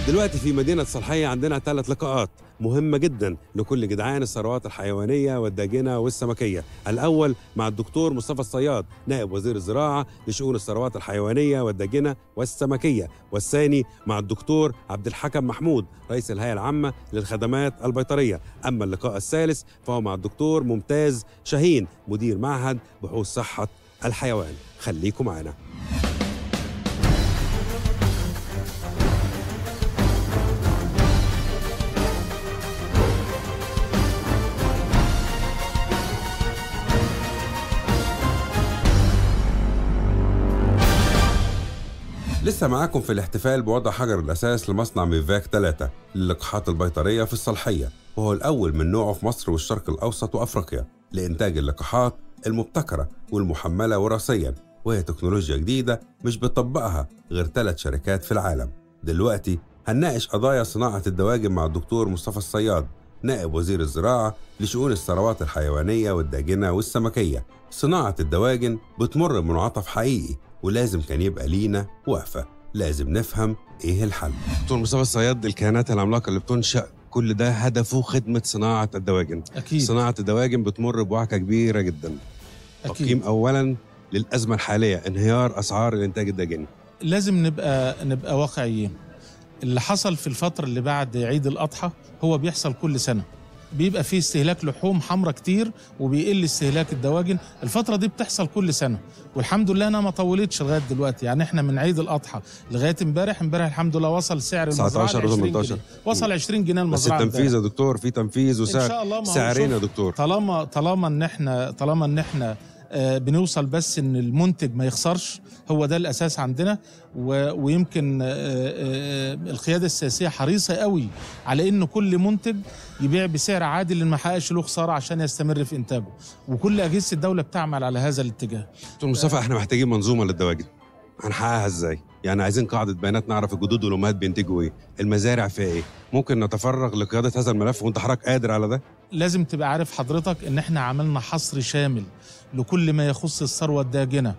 دلوقتي في مدينة صالحية عندنا ثلاث لقاءات مهمة جدا لكل جدعان الثروات الحيوانية والداجنة والسمكية الأول مع الدكتور مصطفى الصياد نائب وزير الزراعة لشؤون الثروات الحيوانية والداجنة والسمكية والثاني مع الدكتور عبد الحكم محمود رئيس الهيئة العامة للخدمات البيطرية أما اللقاء الثالث فهو مع الدكتور ممتاز شاهين مدير معهد بحوث صحة الحيوان خليكم معنا لسه معاكم في الاحتفال بوضع حجر الأساس لمصنع ميفاك 3 للقاحات البيطرية في الصالحية وهو الأول من نوعه في مصر والشرق الأوسط وأفريقيا لإنتاج اللقاحات المبتكرة والمحملة وراثيا وهي تكنولوجيا جديدة مش بتطبقها غير ثلاث شركات في العالم دلوقتي هنناقش قضايا صناعة الدواجن مع الدكتور مصطفى الصياد نائب وزير الزراعة لشؤون الثروات الحيوانية والداجنة والسمكية صناعة الدواجن بتمر بمنعطف حقيقي ولازم كان يبقى لينا وقفة لازم نفهم ايه الحل دكتور مصطفى الصياد الكيانات العملاقة اللي بتنشأ كل ده هدفه خدمة صناعة الدواجن اكيد صناعة الدواجن بتمر بوعكة كبيرة جدا تقييم اكيد أولا للأزمة الحالية انهيار أسعار الإنتاج الداجني لازم نبقى نبقى واقعيين اللي حصل في الفترة اللي بعد عيد الأضحى هو بيحصل كل سنة بيبقى فيه استهلاك لحوم حمراء كتير وبيقل استهلاك الدواجن الفترة دي بتحصل كل سنة والحمد لله انها ما طولتش لغاية دلوقتي يعني احنا من عيد الأضحى لغاية امبارح امبارح الحمد لله وصل سعر المزرعة 19 ل 20 و18. جنيه. وصل 20 جنيه بس المزرعة التنفيذ يا دكتور في تنفيذ ان شاء وسعر الله ما هو سعرين يا شوف، دكتور طالما طالما ان احنا طالما ان احنا آه، بنوصل بس ان المنتج ما يخسرش هو ده الاساس عندنا و- ويمكن آه، آه، القياده السياسيه حريصه قوي على ان كل منتج يبيع بسعر عادل اللي ما حققش له خساره عشان يستمر في انتاجه وكل اجهزه الدوله بتعمل على هذا الاتجاه دكتور مصطفى احنا محتاجين منظومة للدواجن هنحققها ازاي؟ يعني عايزين قاعدة بيانات نعرف الجدود والأمهات بينتجوا ايه؟ المزارع فيها ايه؟ ممكن نتفرغ لقيادة هذا الملف وانت حضرتك قادر على ده؟ لازم تبقى عارف حضرتك ان احنا عملنا حصر شامل لكل ما يخص الثروه الداجنه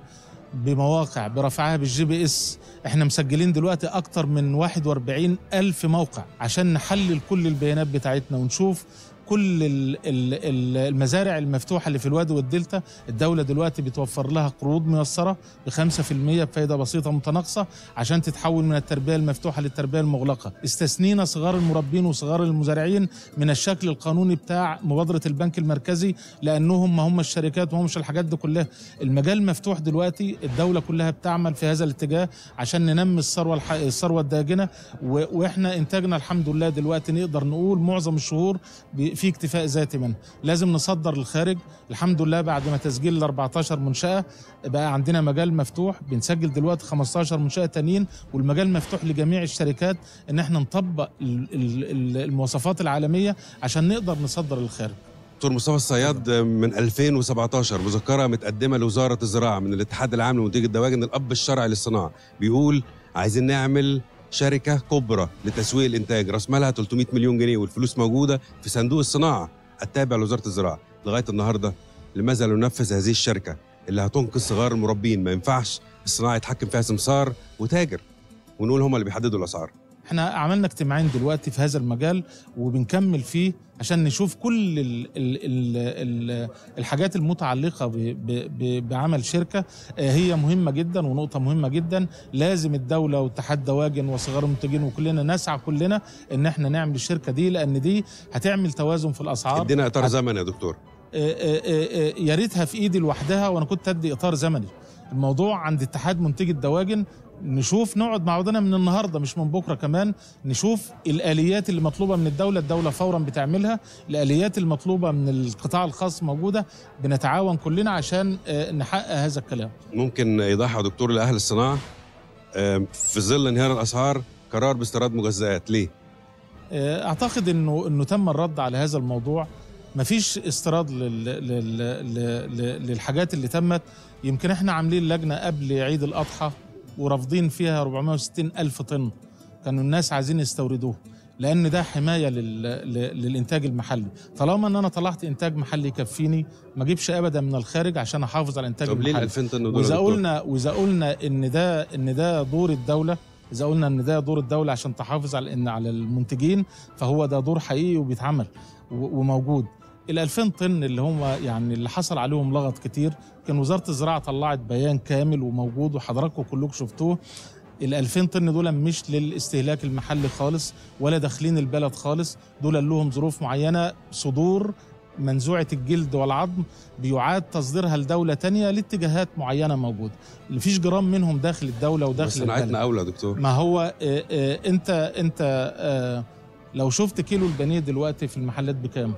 بمواقع برفعها بالجي بي اس احنا مسجلين دلوقتي اكتر من 41 الف موقع عشان نحلل كل البيانات بتاعتنا ونشوف كل ال- ال- ال- المزارع المفتوحه اللي في الوادي والدلتا الدوله دلوقتي بتوفر لها قروض ميسره ب 5% بفايده بسيطه متناقصه عشان تتحول من التربيه المفتوحه للتربيه المغلقه استثنينا صغار المربين وصغار المزارعين من الشكل القانوني بتاع مبادره البنك المركزي لانهم ما هم الشركات وما همش الحاجات دي كلها المجال مفتوح دلوقتي الدوله كلها بتعمل في هذا الاتجاه عشان ننمي الثروه الح... الثروه الداجنه و... واحنا انتاجنا الحمد لله دلوقتي نقدر نقول معظم الشهور ب... في اكتفاء ذاتي منها لازم نصدر للخارج الحمد لله بعد ما تسجيل ال 14 منشاه بقى عندنا مجال مفتوح بنسجل دلوقتي 15 منشاه تانيين والمجال مفتوح لجميع الشركات ان احنا نطبق ال... ال... ال- المواصفات العالميه عشان نقدر نصدر للخارج دكتور مصطفى الصياد من 2017 مذكره متقدمه لوزاره الزراعه من الاتحاد العام لمنتجي الدواجن الاب الشرعي للصناعه بيقول عايزين نعمل شركه كبرى لتسويق الانتاج راس مالها 300 مليون جنيه والفلوس موجوده في صندوق الصناعه التابع لوزاره الزراعه لغايه النهارده لماذا لا ننفذ هذه الشركه اللي هتنقذ صغار المربين ما ينفعش الصناعه يتحكم فيها سمسار وتاجر ونقول هم اللي بيحددوا الاسعار احنا عملنا اجتماعين دلوقتي في هذا المجال وبنكمل فيه عشان نشوف كل ال ال ال ال الحاجات المتعلقة ب ب ب بعمل شركة آه، هي مهمة جدا ونقطة مهمة جدا لازم الدولة واتحاد دواجن وصغار المنتجين وكلنا نسعى كلنا ان احنا نعمل الشركة دي لان دي هتعمل توازن في الاسعار ادينا اطار زمن يا دكتور آه، آه، آه، يا ريتها في ايدي لوحدها وانا كنت ادي اطار زمني الموضوع عند اتحاد منتجي الدواجن نشوف نقعد مع بعضنا من النهارده مش من بكره كمان نشوف الاليات اللي مطلوبه من الدوله الدوله فورا بتعملها الاليات المطلوبه من القطاع الخاص موجوده بنتعاون كلنا عشان آه، نحقق هذا الكلام ممكن ايضاح يا دكتور لاهل الصناعه آم، في ظل انهيار الاسعار قرار باستيراد مجزئات ليه؟ آه، اعتقد انه انه تم الرد على هذا الموضوع مفيش استيراد لل... لل... لل... للحاجات اللي تمت يمكن احنا عاملين لجنه قبل عيد الاضحى ورافضين فيها 460 الف طن كانوا الناس عايزين يستوردوه لان ده حمايه لل... ل- للانتاج المحلي طالما ان انا طلعت انتاج محلي يكفيني ما اجيبش ابدا من الخارج عشان احافظ على الانتاج طب ليه ال المحلي 2000 طن دول يا واذا دكتور؟ قلنا واذا قلنا ان ده ان ده دور الدوله اذا قلنا ان ده دور الدوله عشان تحافظ على ان على المنتجين فهو ده دور حقيقي وبيتعمل و- وموجود ال 2000 طن اللي هم يعني اللي حصل عليهم لغط كتير كان وزاره الزراعه طلعت بيان كامل وموجود وحضراتكم كلكم شفتوه ال 2000 طن دول مش للاستهلاك المحلي خالص ولا داخلين البلد خالص دول لهم ظروف معينه صدور منزوعه الجلد والعظم بيعاد تصديرها لدوله تانية لاتجاهات معينه موجوده مفيش جرام منهم داخل الدوله بس وداخل البلد صناعتنا اولى يا دكتور ما هو آه، آه، انت انت آه، لو شفت كيلو البانيه دلوقتي في المحلات بكام؟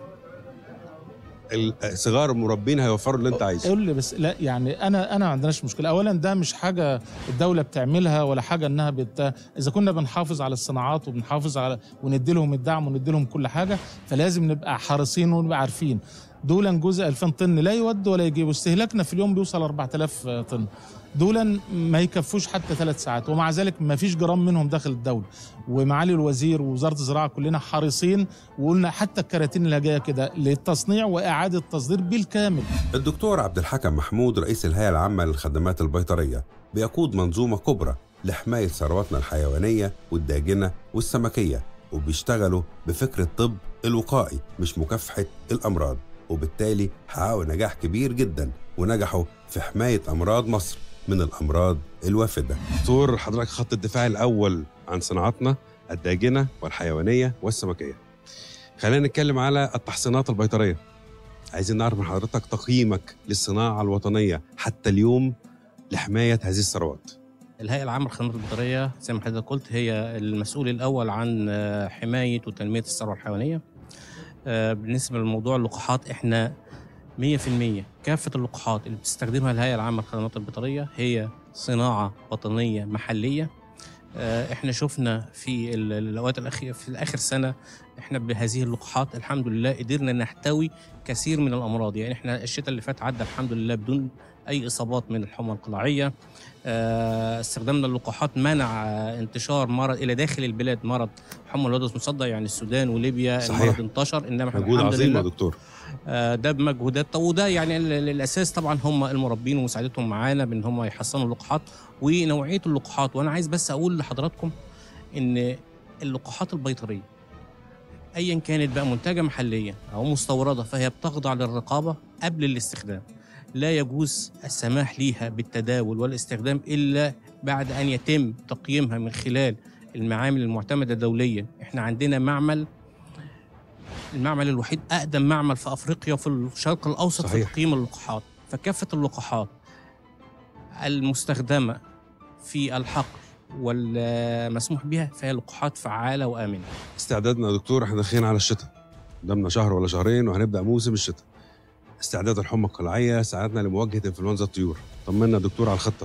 ال- صغار المربين هيوفروا اللي انت عايزه قول لي بس لا يعني انا انا ما عندناش مشكله اولا ده مش حاجه الدوله بتعملها ولا حاجه انها بت... اذا كنا بنحافظ على الصناعات وبنحافظ على وندي لهم الدعم وندي لهم كل حاجه فلازم نبقى حريصين ونبقى عارفين دولا جزء 2000 طن لا يود ولا يجيب استهلاكنا في اليوم بيوصل 4000 طن دولا ما يكفوش حتى ثلاث ساعات ومع ذلك ما فيش جرام منهم داخل الدوله ومعالي الوزير ووزاره الزراعه كلنا حريصين وقلنا حتى الكراتين اللي جايه كده للتصنيع واعاده تصدير بالكامل الدكتور عبد الحكم محمود رئيس الهيئة العامة للخدمات البيطرية بيقود منظومة كبرى لحماية ثرواتنا الحيوانية والداجنة والسمكية وبيشتغلوا بفكر الطب الوقائي مش مكافحة الأمراض وبالتالي حققوا نجاح كبير جدا ونجحوا في حماية أمراض مصر من الأمراض الوافدة دكتور حضرتك خط الدفاع الأول عن صناعتنا الداجنة والحيوانية والسمكية خلينا نتكلم على التحصينات البيطرية عايزين نعرف من حضرتك تقييمك للصناعة الوطنية حتى اليوم لحماية هذه الثروات الهيئة العامة للخدمات البيطرية زي ما حضرتك قلت هي المسؤول الأول عن آه، حماية وتنمية الثروة الحيوانية. آه، بالنسبة لموضوع اللقاحات احنا 100% كافة اللقاحات اللي بتستخدمها الهيئة العامة للخدمات البيطرية هي صناعة وطنية محلية. آه، احنا شفنا في ال- الاوقات الاخيره في اخر سنه احنا بهذه اللقاحات الحمد لله قدرنا نحتوي كثير من الامراض يعني احنا الشتاء اللي فات عدى الحمد لله بدون اي اصابات من الحمى القلاعيه آه، استخدامنا اللقاحات منع آه، انتشار مرض الى داخل البلاد مرض حمى الودس مصدع يعني السودان وليبيا صحيح. المرض انتشر انما احنا مجهود الحمد عظيم لله يا دكتور آه، ده بمجهودات طب وده يعني ال- ال- الاساس طبعا هم المربين ومساعدتهم معانا بان هم يحسنوا اللقاحات ونوعيه اللقاحات وانا عايز بس اقول لحضراتكم ان اللقاحات البيطريه ايا كانت بقى منتجه محليا او مستورده فهي بتخضع للرقابه قبل الاستخدام لا يجوز السماح ليها بالتداول والاستخدام الا بعد ان يتم تقييمها من خلال المعامل المعتمده دوليا احنا عندنا معمل المعمل الوحيد اقدم معمل في افريقيا وفي الشرق الاوسط صحيح. في تقييم اللقاحات فكافه اللقاحات المستخدمه في الحقل والمسموح بها فهي لقاحات فعاله وامنه استعدادنا يا دكتور احنا داخلين على الشتاء قدامنا شهر ولا شهرين وهنبدا موسم الشتاء استعداد الحمى القلعيه ساعدنا لمواجهه انفلونزا الطيور طمنا يا دكتور على الخطه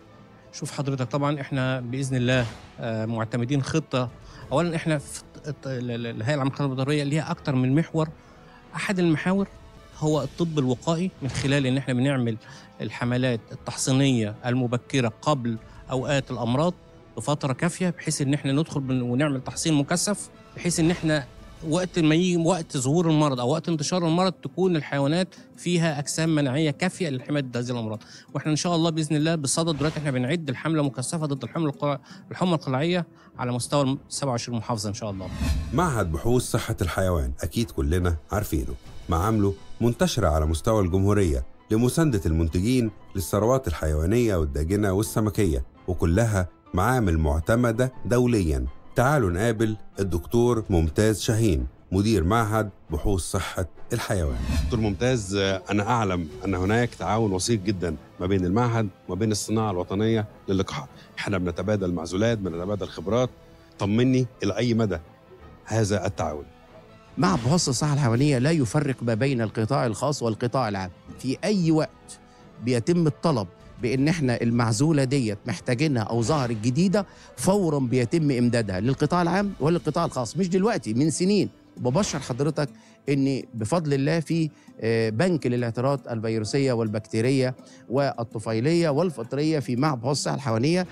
شوف حضرتك طبعا احنا باذن الله آه، معتمدين خطه اولا احنا في الط- ال- ال- الهيئه العامه للخدمات البيطريه ليها اكتر من محور احد المحاور هو الطب الوقائي من خلال ان احنا بنعمل الحملات التحصينيه المبكره قبل اوقات الامراض بفتره كافيه بحيث ان احنا ندخل بن- ونعمل تحصين مكثف بحيث ان احنا وقت ما يجي وقت ظهور المرض او وقت انتشار المرض تكون الحيوانات فيها اجسام مناعيه كافيه لحمايه هذه الامراض واحنا ان شاء الله باذن الله بصدد دلوقتي احنا بنعد الحمله مكثفه ضد الحمى القلع- الحمى القلعيه على مستوى ال 27 محافظه ان شاء الله معهد بحوث صحه الحيوان اكيد كلنا عارفينه معامله منتشره على مستوى الجمهوريه لمسانده المنتجين للثروات الحيوانيه والداجنه والسمكيه وكلها معامل معتمده دوليا تعالوا نقابل الدكتور ممتاز شاهين مدير معهد بحوث صحه الحيوان دكتور ممتاز انا اعلم ان هناك تعاون وثيق جدا ما بين المعهد وما بين الصناعه الوطنيه للقاحات احنا بنتبادل معزولات بنتبادل خبرات طمني الى اي مدى هذا التعاون مع بحوث الصحة الحيوانية لا يفرق ما بين القطاع الخاص والقطاع العام في أي وقت بيتم الطلب بان احنا المعزوله ديت محتاجينها او ظهرت جديده فورا بيتم امدادها للقطاع العام وللقطاع الخاص مش دلوقتي من سنين وببشر حضرتك ان بفضل الله في آه، بنك للاعتراض الفيروسيه والبكتيريه والطفيليه والفطريه في معهد بحوث الصحه الحيوانيه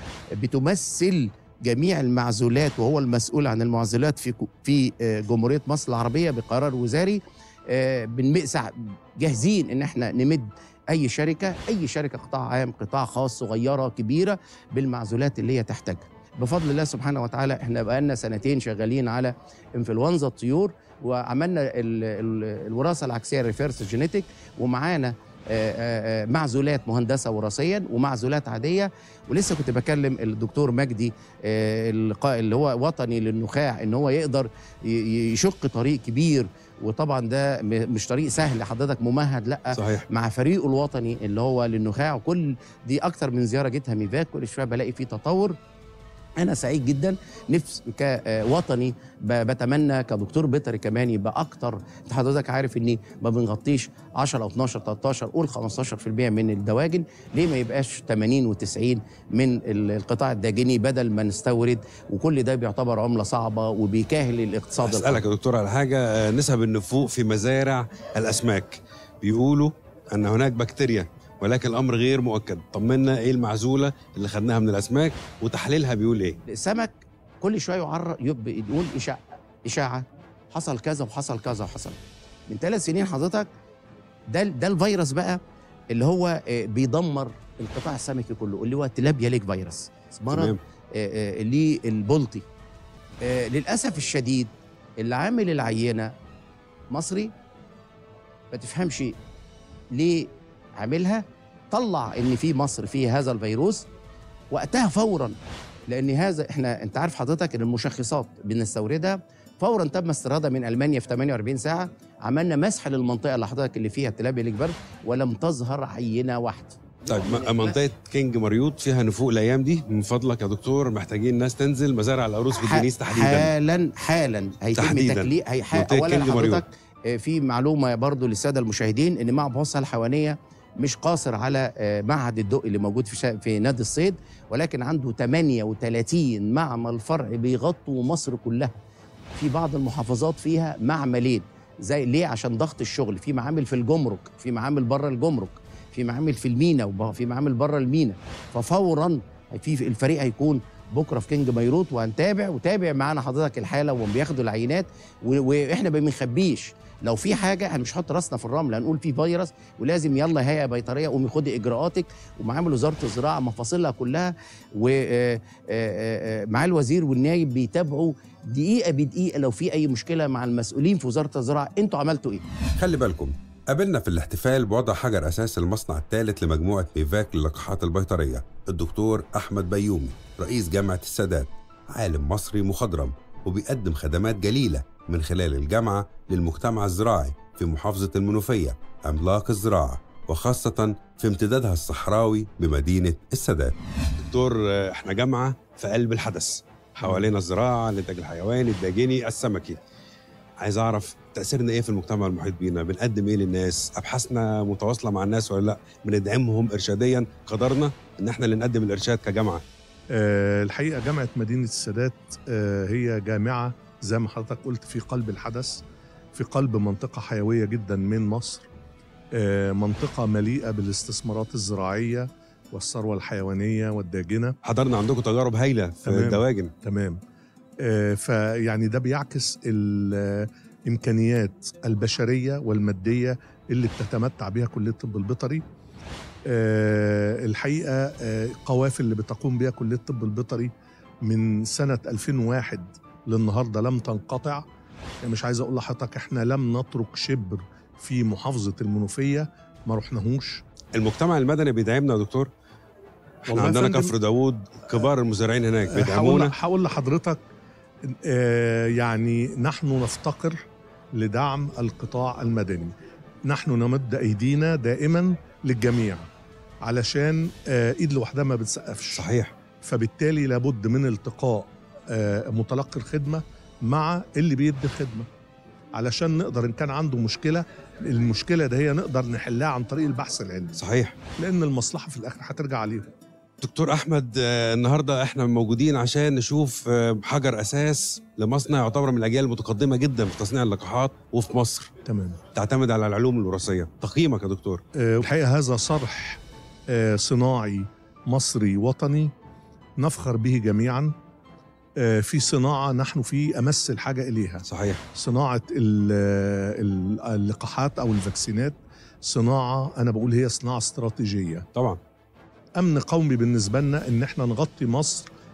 بتمثل جميع المعزولات وهو المسؤول عن المعزولات في في آه، جمهوريه مصر العربيه بقرار وزاري آه، بنمسع جاهزين ان احنا نمد اي شركه اي شركه قطاع عام قطاع خاص صغيره كبيره بالمعزولات اللي هي تحتاجها بفضل الله سبحانه وتعالى احنا بقالنا سنتين شغالين على انفلونزا الطيور وعملنا ال- ال- الوراثه العكسيه الريفيرس جينيتك ومعانا آه، آه، آه، معزولات مهندسه وراثيا ومعزولات عاديه ولسه كنت بكلم الدكتور مجدي آه، اللقاء اللي هو وطني للنخاع ان هو يقدر ي- ي- يشق طريق كبير وطبعا ده م- مش طريق سهل حضرتك ممهد لا صحيح مع فريقه الوطني اللي هو للنخاع وكل دي اكتر من زياره جيتها ميفاك كل شويه بلاقي فيه تطور انا سعيد جدا نفس كوطني ب- بتمنى كدكتور بيطري كمان يبقى اكتر انت حضرتك عارف اني ما بنغطيش 10 او 12 13 قول 15% من الدواجن ليه ما يبقاش 80 و90 من ال- القطاع الداجني بدل ما نستورد وكل ده بيعتبر عمله صعبه وبيكاهل الاقتصاد القومي. اسالك يا دكتور على حاجه آه، نسب النفوق في مزارع الاسماك بيقولوا ان هناك بكتيريا ولكن الامر غير مؤكد طمنا ايه المعزوله اللي خدناها من الاسماك وتحليلها بيقول ايه السمك كل شويه يعرض يبقى يقول اشاعه اشاعه حصل كذا وحصل كذا وحصل من ثلاث سنين حضرتك ده ده الفيروس بقى اللي هو آه، بيدمر القطاع السمكي كله اللي هو تلابيا ليك فيروس مرض تمام آه، آه، للبلطي آه، للاسف الشديد اللي عامل العينه مصري ما تفهمش ليه عاملها طلع ان في مصر فيه هذا الفيروس وقتها فورا لان هذا احنا انت عارف حضرتك ان المشخصات بنستوردها فورا تم استيرادها من المانيا في 48 ساعه عملنا مسح للمنطقه اللي حضرتك اللي فيها تلابيا ليك برد ولم تظهر عينه واحده طيب م- منطقه كينج مريوط فيها نفوق الايام دي من فضلك يا دكتور محتاجين ناس تنزل مزارع العروس في ح- الدنيس تحديدا حالا حالا هيتم تحديداً. تكليف هي منطقة اولا كينج مريوط. حضرتك آه، في معلومه برضو للساده المشاهدين ان معهد البحوث الحيوانيه مش قاصر على آه، معهد الدقي اللي موجود في شا... في نادي الصيد ولكن عنده 38 معمل فرع بيغطوا مصر كلها في بعض المحافظات فيها معملين زي ليه عشان ضغط الشغل في معامل في الجمرك في معامل بره الجمرك في معامل في المينا وفي معامل بره المينا ففورا في الفريق هيكون بكره في كينج بيروت وهنتابع وتابع معانا حضرتك الحاله وهم بياخدوا العينات و- واحنا ما بنخبيش لو في حاجه احنا مش هنحط راسنا في الرمل هنقول في فيروس ولازم يلا هيئه بيطريه قومي خدي اجراءاتك ومعامل وزاره الزراعه مفاصلها كلها ومع الوزير والنايب بيتابعوا دقيقه بدقيقه لو في اي مشكله مع المسؤولين في وزاره الزراعه انتوا عملتوا ايه؟ خلي بالكم قابلنا في الاحتفال بوضع حجر أساس المصنع الثالث لمجموعة ميفاك للقاحات البيطرية الدكتور أحمد بيومي رئيس جامعة السادات عالم مصري مخضرم وبيقدم خدمات جليلة من خلال الجامعة للمجتمع الزراعي في محافظة المنوفية عملاق الزراعة وخاصة في امتدادها الصحراوي بمدينة السادات دكتور احنا جامعة في قلب الحدث حوالينا الزراعة الإنتاج الحيواني الداجني السمكي عايز اعرف تاثيرنا ايه في المجتمع المحيط بينا بنقدم ايه للناس ابحاثنا متواصله مع الناس ولا لا بندعمهم ارشاديا قدرنا ان احنا اللي نقدم الارشاد كجامعه آه، الحقيقه جامعه مدينه السادات آه، هي جامعه زي ما حضرتك قلت في قلب الحدث في قلب منطقه حيويه جدا من مصر آه، منطقه مليئه بالاستثمارات الزراعيه والثروه الحيوانيه والداجنه حضرنا عندكم تجارب هايله في تمام. الدواجن تمام آه، فيعني ده بيعكس الامكانيات البشريه والماديه اللي بتتمتع بها كليه الطب البيطري آه، الحقيقه آه، القوافل اللي بتقوم بها كليه الطب البيطري من سنه 2001 للنهارده لم تنقطع يعني مش عايز اقول لحضرتك احنا لم نترك شبر في محافظه المنوفيه ما رحناهوش المجتمع المدني بيدعمنا يا دكتور احنا والله يا عندنا فندم، كفر داوود كبار المزارعين هناك هقول بيدعمونا هقول لحضرتك آه، يعني نحن نفتقر لدعم القطاع المدني نحن نمد ايدينا دائما للجميع علشان آه، ايد لوحدها ما بتسقفش صحيح فبالتالي لابد من التقاء آه، متلقي الخدمه مع اللي بيدي الخدمه علشان نقدر ان كان عنده مشكله المشكله ده هي نقدر نحلها عن طريق البحث العلمي صحيح لان المصلحه في الاخر هترجع عليهم دكتور احمد آه، النهارده احنا موجودين عشان نشوف آه، حجر اساس لمصنع يعتبر من الاجيال المتقدمه جدا في تصنيع اللقاحات وفي مصر تمام تعتمد على العلوم الوراثيه تقييمك يا دكتور آه، الحقيقه هذا صرح آه، صناعي مصري وطني نفخر به جميعا آه، في صناعه نحن في امس الحاجه اليها صحيح صناعه ال- ال- اللقاحات او الفاكسينات صناعه انا بقول هي صناعه استراتيجيه طبعا امن قومي بالنسبه لنا ان احنا نغطي مصر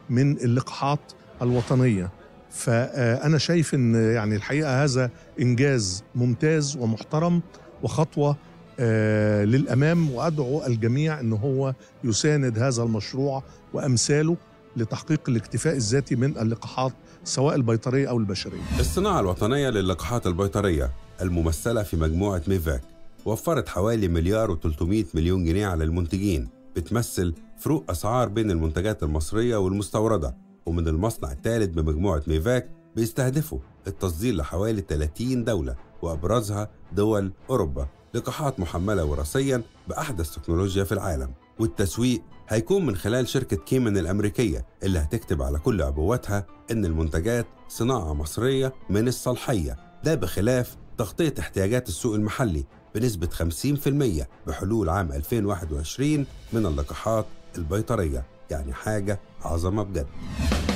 من اللقاحات الوطنيه فانا شايف ان يعني الحقيقه هذا انجاز ممتاز ومحترم وخطوه آه، للامام وادعو الجميع ان هو يساند هذا المشروع وامثاله لتحقيق الاكتفاء الذاتي من اللقاحات سواء البيطريه او البشريه. الصناعة الوطنية للقاحات البيطرية الممثلة في مجموعة ميفاك وفرت حوالي مليار و300 مليون جنيه على المنتجين بتمثل فروق أسعار بين المنتجات المصرية والمستوردة ومن المصنع الثالث بمجموعة ميفاك بيستهدفوا التصدير لحوالي 30 دولة وأبرزها دول أوروبا لقاحات محملة وراثيا بأحدث تكنولوجيا في العالم والتسويق هيكون من خلال شركة كيمن الأمريكية اللي هتكتب على كل عبواتها إن المنتجات صناعة مصرية من الصالحية ده بخلاف تغطية احتياجات السوق المحلي بنسبة 50% بحلول عام 2021 من اللقاحات البيطرية يعني حاجة عظمة بجد